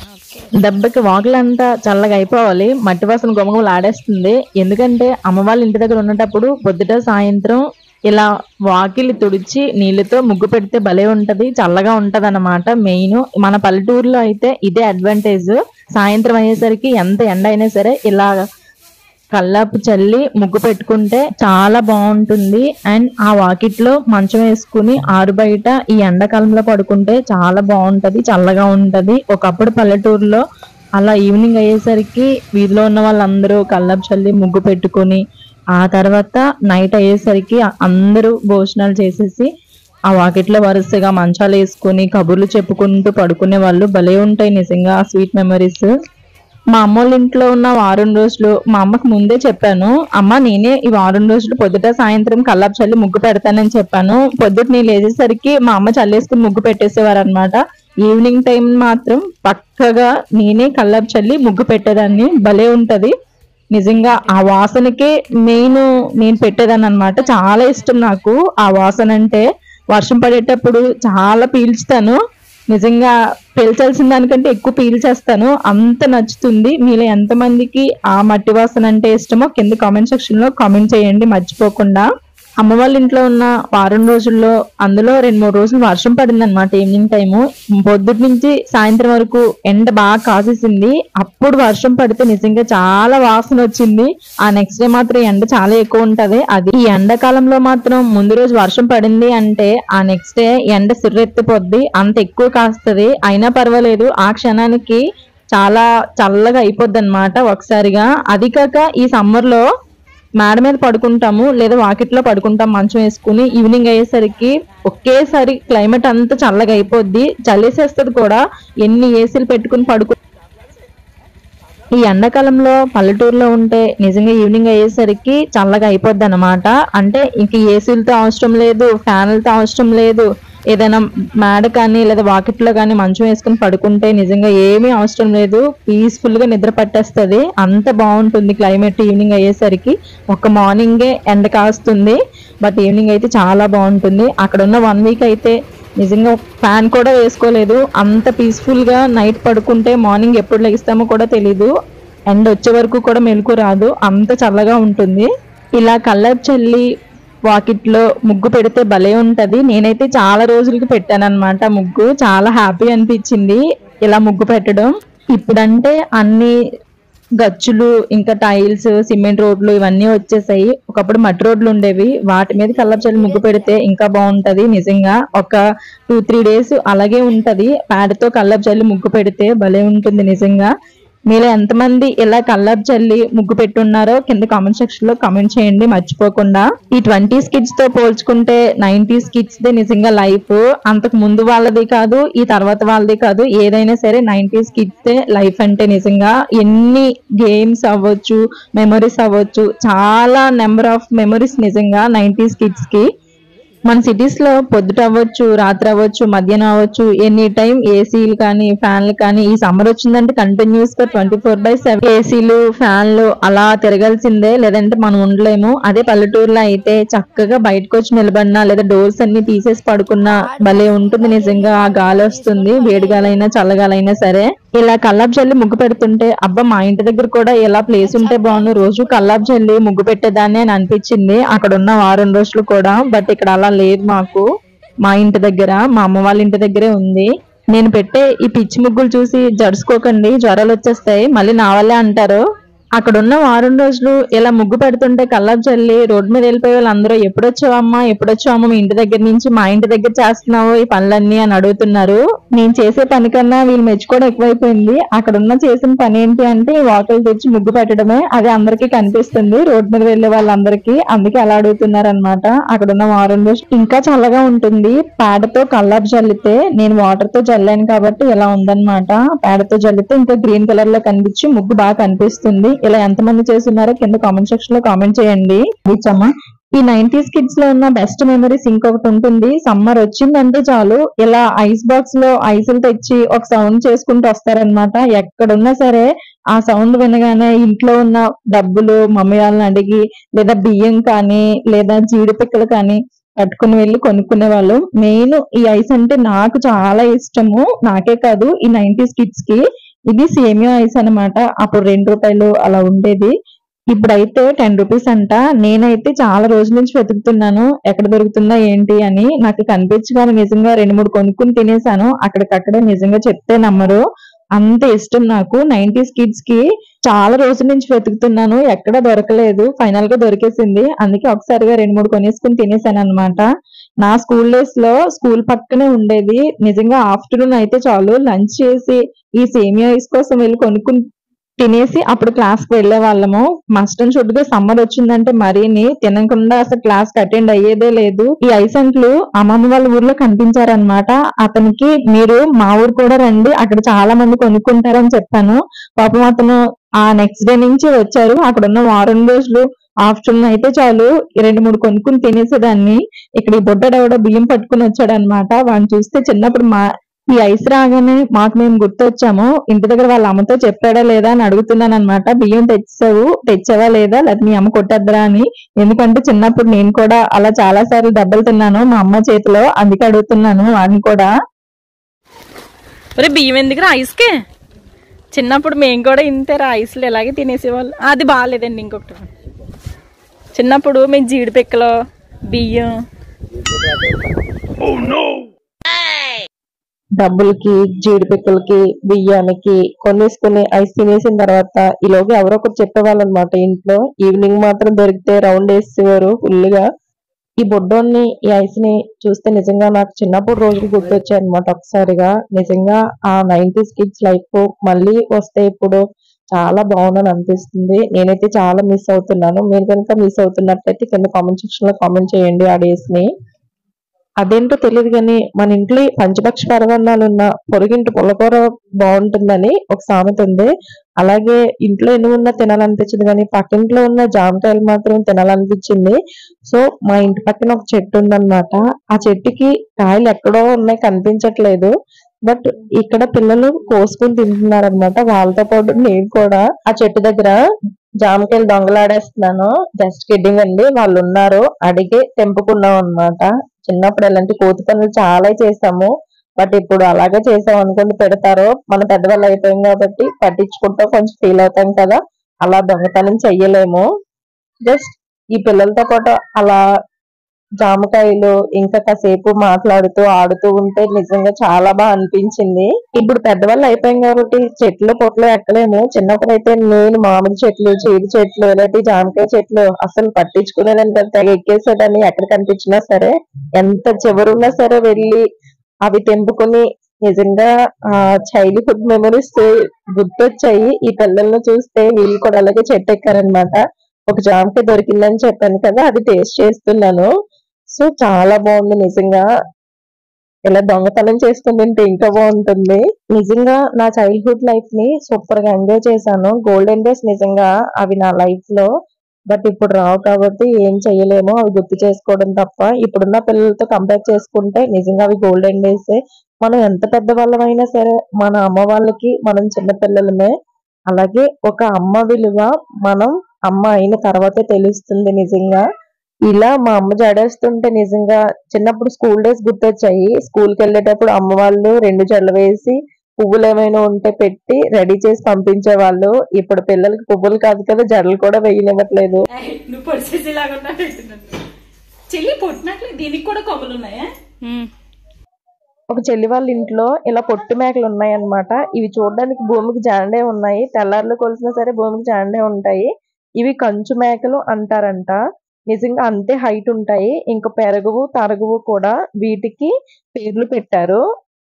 దెబ్బకి వాకిలంతా చల్లగా అయిపోవాలి మట్టి వాసన గుమగుమలు ఆడేస్తుంది ఎందుకంటే అమ్మ వాళ్ళ ఇంటి దగ్గర ఉన్నటప్పుడు పొద్దుట సాయంత్రం ఇలా వాకిలి తుడిచి నీళ్ళతో ముగ్గు పెడితే భలే ఉంటది చల్లగా ఉంటది అన్నమాట మెయిన్ మన పల్లెటూరులో అయితే ఇదే అడ్వాంటేజ్ సాయంత్రం అయ్యేసరికి ఎంత ఎండ అయినా సరే ఇలా కల్లాపు చల్లి ముగ్గు పెట్టుకుంటే చాలా బాగుంటుంది అండ్ ఆ వాకిట్లో మంచం వేసుకుని ఆరు బయట ఈ ఎండాకాలంలో పడుకుంటే చాలా బాగుంటది చల్లగా ఉంటది ఒకప్పుడు పల్లెటూరులో అలా ఈవినింగ్ అయ్యేసరికి వీధిలో ఉన్న వాళ్ళందరూ కల్లాపు చల్లి ముగ్గు పెట్టుకుని ఆ తర్వాత నైట్ అయ్యేసరికి అందరూ భోజనాలు చేసేసి ఆ వాకిట్లో వరుసగా మంచాలు వేసుకుని కబుర్లు చెప్పుకుంటూ పడుకునే వాళ్ళు భలే ఉంటాయి నిజంగా ఆ స్వీట్ మెమరీస్ మా అమ్మ వాళ్ళ ఇంట్లో ఉన్న వారం రోజులు మా అమ్మకి ముందే చెప్పాను అమ్మ నేనే ఈ వారం రోజులు పొద్దుట సాయంత్రం కల్లాపు చల్లి ముగ్గు పెడతానని చెప్పాను పొద్దుట నేను లేచేసరికి మా అమ్మ చల్లేసుకుని ముగ్గు పెట్టేసేవారు అనమాట ఈవినింగ్ టైం మాత్రం పక్కగా నేనే కల్లాపు చల్లి ముగ్గు పెట్టేదాన్ని భలే ఉంటది నిజంగా ఆ వాసనకే మెయిన్ నేను పెట్టేదాన్ని అనమాట చాలా ఇష్టం నాకు ఆ వాసన అంటే వర్షం పడేటప్పుడు చాలా పీల్చుతాను నిజంగా పీల్చాల్సిన దానికంటే ఎక్కువ పీల్చేస్తాను అంత నచ్చుతుంది మీలో ఎంతమందికి ఆ మట్టి వాసన అంటే ఇష్టమో కింద కామెంట్ సెక్షన్ లో కామెంట్ చేయండి మర్చిపోకుండా అమ్మ వాళ్ళ ఇంట్లో ఉన్న వారం రోజుల్లో అందులో రెండు మూడు రోజులు వర్షం పడింది అనమాట ఈవినింగ్ టైము పొద్దుటి నుంచి సాయంత్రం వరకు ఎండ బాగా కాసేసింది అప్పుడు వర్షం పడితే నిజంగా చాలా వాసన వచ్చింది ఆ నెక్స్ట్ డే మాత్రం ఎండ చాలా ఎక్కువ ఉంటది అది ఈ ఎండాకాలంలో మాత్రం ముందు రోజు వర్షం పడింది అంటే ఆ నెక్స్ట్ డే ఎండ సిర్రెత్తిపోద్ది అంత ఎక్కువ కాస్తది అయినా పర్వాలేదు ఆ క్షణానికి చాలా చల్లగా అయిపోద్ది అనమాట ఒకసారిగా అది కాక ఈ సమ్మర్ లో మేడ మీద పడుకుంటాము లేదా వాకిట్లో పడుకుంటాం మంచం వేసుకుని ఈవినింగ్ అయ్యేసరికి ఒకేసారి క్లైమేట్ అంతా చల్లగా అయిపోద్ది చల్లేసేస్తుంది కూడా ఎన్ని ఏసీలు పెట్టుకుని పడుకు ఈ ఎండాకాలంలో పల్లెటూరులో ఉంటే నిజంగా ఈవినింగ్ అయ్యేసరికి చల్లగా అయిపోద్ది అనమాట అంటే ఇంక ఏసీలతో అవసరం లేదు ఫ్యాన్లతో అవసరం లేదు ఏదైనా మేడ కానీ లేదా వాకిట్లో కానీ మంచం వేసుకుని పడుకుంటే నిజంగా ఏమీ అవసరం లేదు పీస్ఫుల్ గా నిద్ర పట్టేస్తుంది అంత బాగుంటుంది క్లైమేట్ ఈవినింగ్ అయ్యేసరికి ఒక మార్నింగే ఎండ కాస్తుంది బట్ ఈవినింగ్ అయితే చాలా బాగుంటుంది అక్కడ ఉన్న వన్ వీక్ అయితే నిజంగా ఫ్యాన్ కూడా వేసుకోలేదు అంత పీస్ఫుల్ గా నైట్ పడుకుంటే మార్నింగ్ ఎప్పుడు లెగిస్తామో కూడా తెలీదు ఎండ్ వచ్చే వరకు కూడా మెలకు రాదు అంత చల్లగా ఉంటుంది ఇలా కలర్ చల్లి వాకిట్లో ముగ్గు పెడితే భలే ఉంటది నేనైతే చాలా రోజులకి పెట్టాను అనమాట ముగ్గు చాలా హ్యాపీ అనిపించింది ఇలా ముగ్గు పెట్టడం ఇప్పుడంటే అన్ని గచ్చులు ఇంకా టైల్స్ సిమెంట్ రోడ్లు ఇవన్నీ వచ్చేసాయి ఒకప్పుడు మట్టి రోడ్లు ఉండేవి వాటి మీద కలర్ చల్లి ముగ్గు పెడితే ఇంకా బాగుంటది నిజంగా ఒక టూ త్రీ డేస్ అలాగే ఉంటది ప్యాడ్తో కల్లర్ చల్లి ముగ్గు పెడితే భలే ఉంటుంది నిజంగా మీలో ఎంతమంది ఇలా కలర్ చల్లి ముగ్గు పెట్టున్నారో కింద కామెంట్ సెక్షన్ లో కామెంట్ చేయండి మర్చిపోకుండా ఈ ట్వంటీస్ కిడ్స్ తో పోల్చుకుంటే నైన్టీస్ కిడ్స్ దే నిజంగా లైఫ్ అంతకు ముందు వాళ్ళది కాదు ఈ తర్వాత వాళ్ళది కాదు ఏదైనా సరే నైన్టీస్ కిడ్స్ దే లైఫ్ అంటే నిజంగా ఎన్ని గేమ్స్ అవ్వచ్చు మెమరీస్ అవ్వచ్చు చాలా నెంబర్ ఆఫ్ మెమరీస్ నిజంగా నైన్టీస్ కిడ్స్ కి మన సిటీస్ లో పొద్దుట అవ్వచ్చు రాత్రి అవ్వచ్చు మధ్యాహ్నం అవ్వచ్చు ఎనీ టైం ఏసీలు కానీ ఫ్యాన్లు కానీ ఈ సమ్మర్ వచ్చిందంటే కంటిన్యూస్ గా ట్వంటీ ఫోర్ బై సెవెన్ ఏసీలు ఫ్యాన్లు అలా తిరగాల్సిందే లేదంటే మనం ఉండలేము అదే పల్లెటూరులో అయితే చక్కగా బయటకు వచ్చి నిలబడినా లేదా డోర్స్ అన్ని తీసేసి పడుకున్నా భలే ఉంటుంది నిజంగా ఆ గాలి వస్తుంది వేడిగాలైనా చల్లగాలైనా సరే ఇలా కల్లాపు చల్లి ముగ్గు పెడుతుంటే అబ్బా మా ఇంటి దగ్గర కూడా ఇలా ప్లేస్ ఉంటే బాగుండు రోజు కల్లాపు చల్లి ముగ్గు పెట్టేదాన్ని అని అనిపించింది అక్కడ ఉన్న వారం రోజులు కూడా బట్ ఇక్కడ అలా లేదు మాకు మా ఇంటి దగ్గర మా అమ్మ వాళ్ళ ఇంటి దగ్గరే ఉంది నేను పెట్టే ఈ పిచ్చి ముగ్గులు చూసి జడుచుకోకండి జ్వరాలు వచ్చేస్తాయి మళ్ళీ నా వల్లే అంటారు అక్కడ ఉన్న వారం రోజులు ఇలా ముగ్గు పెడుతుంటే కల్లాపు చల్లి రోడ్డు మీద వెళ్ళిపోయే వాళ్ళందరూ ఎప్పుడొచ్చావమ్మా ఎప్పుడొచ్చావమ్మా మీ ఇంటి దగ్గర నుంచి మా ఇంటి దగ్గర చేస్తున్నావు ఈ పనులన్నీ అని అడుగుతున్నారు నేను చేసే పని కన్నా వీళ్ళు మెచ్చుకోవడం ఎక్కువైపోయింది అక్కడ ఉన్న చేసిన పని ఏంటి అంటే ఈ వాకలు తెచ్చి ముగ్గు పెట్టడమే అది అందరికీ కనిపిస్తుంది రోడ్డు మీద వెళ్ళే వాళ్ళందరికీ అందుకే అలా అడుగుతున్నారు అనమాట అక్కడ ఉన్న వారం రోజులు ఇంకా చల్లగా ఉంటుంది పేడతో కల్లాపు చల్లితే నేను వాటర్ తో చల్లాను కాబట్టి ఇలా ఉందన్నమాట పేడతో చల్లితే ఇంకా గ్రీన్ కలర్ లో కనిపించి ముగ్గు బాగా కనిపిస్తుంది ఇలా ఎంతమంది చేస్తున్నారో కింద కామెంట్ సెక్షన్ లో కామెంట్ చేయండి ఇచ్చమ్మా ఈ నైన్టీస్ కిడ్స్ లో ఉన్న బెస్ట్ మెమరీస్ ఇంకొకటి ఉంటుంది సమ్మర్ వచ్చిందంటే చాలు ఇలా ఐస్ బాక్స్ లో ఐసులు తెచ్చి ఒక సౌండ్ చేసుకుంటూ వస్తారనమాట ఎక్కడున్నా సరే ఆ సౌండ్ వినగానే ఇంట్లో ఉన్న డబ్బులు మమ్మీ వాళ్ళని అడిగి లేదా బియ్యం కానీ లేదా జీడిపిక్కలు కానీ పట్టుకుని వెళ్ళి కొనుక్కునే వాళ్ళు మెయిన్ ఈ ఐస్ అంటే నాకు చాలా ఇష్టము నాకే కాదు ఈ నైన్టీస్ కిడ్స్ కి ఇది సేమియా ఐస్ అన్నమాట అప్పుడు రెండు రూపాయలు అలా ఉండేది ఇప్పుడైతే టెన్ రూపీస్ అంట నేనైతే చాలా రోజుల నుంచి వెతుకుతున్నాను ఎక్కడ దొరుకుతుందా ఏంటి అని నాకు కనిపించగానే నిజంగా రెండు మూడు కొనుక్కుని తినేసాను అక్కడికక్కడే నిజంగా చెప్తే నమ్మరు అంత ఇష్టం నాకు నైన్టీస్ కిడ్స్ కి చాలా రోజుల నుంచి వెతుకుతున్నాను ఎక్కడ దొరకలేదు ఫైనల్ గా దొరికేసింది అందుకే ఒకసారిగా రెండు మూడు కొనేసుకుని తినేసాను అనమాట నా స్కూల్ డేస్ లో స్కూల్ పక్కనే ఉండేది నిజంగా ఆఫ్టర్నూన్ అయితే చాలు లంచ్ చేసి ఈ సేమియా ఐస్ కోసం వెళ్ళి కొనుక్కుని తినేసి అప్పుడు క్లాస్ కి వెళ్లే వాళ్ళము మస్ట్ అండ్ షుడ్ గా సమ్మర్ వచ్చిందంటే మరీని తినకుండా అసలు క్లాస్ కి అటెండ్ అయ్యేదే లేదు ఈ ఐస్ అంకులు అమ్మమ్మ వాళ్ళ ఊర్లో కనిపించారనమాట అతనికి మీరు మా ఊరు కూడా రండి అక్కడ చాలా మంది కొనుక్కుంటారని చెప్పాను పాపం అతను ఆ నెక్స్ట్ డే నుంచి వచ్చారు అక్కడ ఉన్న వారం రోజులు ఆఫ్టర్నూన్ అయితే చాలు ఈ రెండు మూడు కొనుక్కుని తినేసేదాన్ని ఇక్కడ ఈ బొడ్డడెవడో బియ్యం పట్టుకుని వచ్చాడు అనమాట వాడిని చూస్తే చిన్నప్పుడు మా ఈ ఐస్ రాగానే మాకు మేము గుర్తొచ్చాము ఇంటి దగ్గర వాళ్ళ అమ్మతో చెప్పాడా లేదా అని అడుగుతున్నాను అనమాట బియ్యం తెచ్చావు తెచ్చావా లేదా లేకపోతే మీ అమ్మ కొట్టద్దురా అని ఎందుకంటే చిన్నప్పుడు నేను కూడా అలా చాలా సార్లు దెబ్బలు తిన్నాను మా అమ్మ చేతిలో అందుకే అడుగుతున్నాను వాడిని కూడా ఒరే బియ్యం ఎందుకురా ఐస్కే చిన్నప్పుడు మేము కూడా ఇంతేరా ఐస్లు ఇలాగే తినేసేవాళ్ళు అది బాగాలేదండి ఇంకొకటి చిన్నప్పుడు మేము జీడిపిక్కలు బియ్యం డబ్బులకి జీడిపిక్కలకి బియ్యానికి కొనేసుకుని ఐస్ తినేసిన తర్వాత ఈలోగా ఎవరో ఒకరు చెప్పేవాళ్ళు అనమాట ఇంట్లో ఈవినింగ్ మాత్రం దొరికితే రౌండ్ వేసేవారు ఫుల్ గా ఈ బొడ్డోన్ని ఈ ఐస్ ని చూస్తే నిజంగా నాకు చిన్నప్పుడు రోజులు గుర్తొచ్చాయి అనమాట ఒకసారిగా నిజంగా ఆ నైన్టీస్ కిడ్స్ లైఫ్ మళ్ళీ వస్తే ఇప్పుడు చాలా బాగుందని అనిపిస్తుంది నేనైతే చాలా మిస్ అవుతున్నాను మీరు కనుక మిస్ అవుతున్నట్లయితే కింద కామెంట్ సెక్షన్ లో కామెంట్ చేయండి ఆ డేస్ ని అదేంటో తెలియదు కానీ మన ఇంట్లో పంచపక్ష పరమాన్నాలు ఉన్న పొరుగింటి పుల్లకూర బాగుంటుందని ఒక సామెత ఉంది అలాగే ఇంట్లో ఎన్ని ఉన్నా తినాలనిపించదు కానీ పక్కింట్లో ఉన్న జామకాయలు మాత్రం తినాలనిపించింది సో మా ఇంటి పక్కన ఒక చెట్టు ఉందన్నమాట ఆ చెట్టుకి కాయలు ఎక్కడో ఉన్నాయి కనిపించట్లేదు బట్ ఇక్కడ పిల్లలు కోసుకుని తింటున్నారు అనమాట వాళ్ళతో పాటు నేను కూడా ఆ చెట్టు దగ్గర జామకాయలు దొంగలాడేస్తున్నాను జస్ట్ కిడ్డింగ్ అండి వాళ్ళు ఉన్నారు అడిగి తెంపుకున్నాం అన్నమాట చిన్నప్పుడు ఇలాంటి కోతి పనులు చాలా చేసాము బట్ ఇప్పుడు అలాగే చేసాం అనుకోండి పెడతారు మన పెద్దవాళ్ళు అయిపోయాం కాబట్టి పట్టించుకుంటూ కొంచెం ఫీల్ అవుతాం కదా అలా దొంగతనం చెయ్యలేము జస్ట్ ఈ పిల్లలతో పాటు అలా జామకాయలు ఇంకా కాసేపు మాట్లాడుతూ ఆడుతూ ఉంటే నిజంగా చాలా బాగా అనిపించింది ఇప్పుడు పెద్దవాళ్ళు అయిపోయాం కాబట్టి చెట్లు పొట్లు ఎక్కలేము చిన్నప్పుడు అయితే నేను మామిడి చెట్లు చీడి చెట్లు ఇలాంటి జామకాయ చెట్లు అసలు పట్టించుకునేదాన్ని కదా తెగ ఎక్కేసేదాన్ని ఎక్కడ కనిపించినా సరే ఎంత చివరున్నా సరే వెళ్ళి అవి తెంపుకొని నిజంగా ఆ చైల్డ్హుడ్ మెమరీస్ గుర్తొచ్చాయి ఈ పిల్లల్ని చూస్తే వీళ్ళు కూడా అలాగే చెట్టు ఎక్కారనమాట ఒక జామకాయ దొరికిందని చెప్పాను కదా అది టేస్ట్ చేస్తున్నాను సో చాలా బాగుంది నిజంగా ఇలా దొంగతనం చేసుకుంటుంటే ఇంకా బాగుంటుంది నిజంగా నా చైల్డ్హుడ్ లైఫ్ ని సూపర్ గా ఎంజాయ్ చేశాను గోల్డెన్ డేస్ నిజంగా అవి నా లైఫ్ లో బట్ ఇప్పుడు రావు కాబట్టి ఏం చెయ్యలేము అవి గుర్తు చేసుకోవడం తప్ప ఇప్పుడున్న పిల్లలతో కంపేర్ చేసుకుంటే నిజంగా అవి గోల్డెన్ డేస్ మనం ఎంత పెద్ద వాళ్ళమైనా సరే మన అమ్మ వాళ్ళకి మనం చిన్న పిల్లలమే అలాగే ఒక అమ్మ విలువ మనం అమ్మ అయిన తర్వాతే తెలుస్తుంది నిజంగా ఇలా మా అమ్మ జడేస్తుంటే నిజంగా చిన్నప్పుడు స్కూల్ డేస్ గుర్తొచ్చాయి స్కూల్ కి వెళ్ళేటప్పుడు అమ్మ వాళ్ళు రెండు జడలు వేసి పువ్వులు ఏమైనా ఉంటే పెట్టి రెడీ చేసి పంపించే వాళ్ళు ఇప్పుడు పిల్లలకి పువ్వులు కాదు కదా జడలు కూడా వేయనివ్వట్లేదు నువ్వు పొడిచేసేలాగా చెల్లి పుట్టినట్లు దీనికి కూడా కొమ్మలు ఉన్నాయా ఒక చెల్లి వాళ్ళ ఇంట్లో ఇలా పొట్టు మేకలు ఉన్నాయి అన్నమాట ఇవి చూడడానికి భూమికి జాండే ఉన్నాయి తెల్లార్లు కొలిసినా సరే భూమికి జాండే ఉంటాయి ఇవి కంచు మేకలు అంటారంట నిజంగా అంతే హైట్ ఉంటాయి ఇంకా పెరుగువు తరుగువు కూడా వీటికి పేర్లు పెట్టారు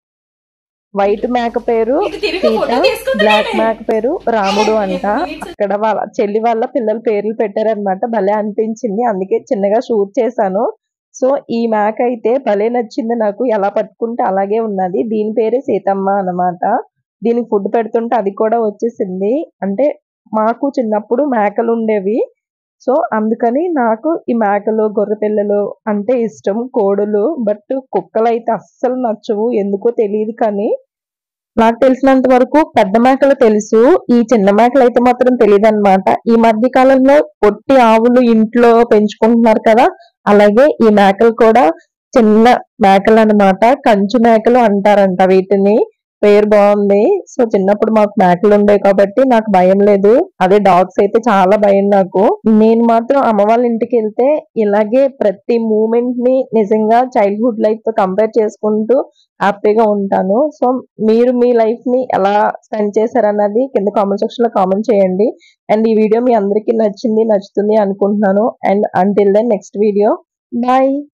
వైట్ మేక పేరు ఇది తిరిగి సీత ఫోటో తీసుకుందా బ్లాక్ నేనే? మేక పేరు రాముడు అంట అక్కడ వాళ్ళ చెల్లి వాళ్ళ పిల్లల పేర్లు పెట్టారనమాట భలే అనిపించింది అందుకే చిన్నగా షూట్ చేశాను సో ఈ మేక అయితే భలే నచ్చింది నాకు ఎలా పట్టుకుంటే అలాగే ఉన్నది దీని పేరే సీతమ్మ అన్నమాట దీనికి ఫుడ్ పెడుతుంటే అది కూడా వచ్చేసింది అంటే మాకు చిన్నప్పుడు మేకలు ఉండేవి సో అందుకని నాకు ఈ మేకలు గొర్రె పిల్లలు అంటే ఇష్టం కోడులు బట్ కుక్కలు అయితే అస్సలు నచ్చవు ఎందుకో తెలియదు కానీ నాకు తెలిసినంత వరకు పెద్ద మేకలు తెలుసు ఈ చిన్న మేకలు అయితే మాత్రం తెలియదు అనమాట ఈ మధ్య కాలంలో పొట్టి ఆవులు ఇంట్లో పెంచుకుంటున్నారు కదా అలాగే ఈ మేకలు కూడా చిన్న మేకలు అన్నమాట కంచు మేకలు అంటారంట వీటిని పేరు బాగుంది సో చిన్నప్పుడు మాకు మేకలు ఉండే కాబట్టి నాకు భయం లేదు అదే డాగ్స్ అయితే చాలా భయం నాకు నేను మాత్రం అమ్మ వాళ్ళ ఇంటికి వెళ్తే ఇలాగే ప్రతి మూమెంట్ ని నిజంగా చైల్డ్హుడ్ లైఫ్ తో కంపేర్ చేసుకుంటూ హ్యాపీగా ఉంటాను సో మీరు మీ లైఫ్ ని ఎలా స్పెండ్ చేశారన్నది కింద కామెంట్ సెక్షన్ లో కామెంట్ చేయండి అండ్ ఈ వీడియో మీ అందరికీ నచ్చింది నచ్చుతుంది అనుకుంటున్నాను and until then next video bye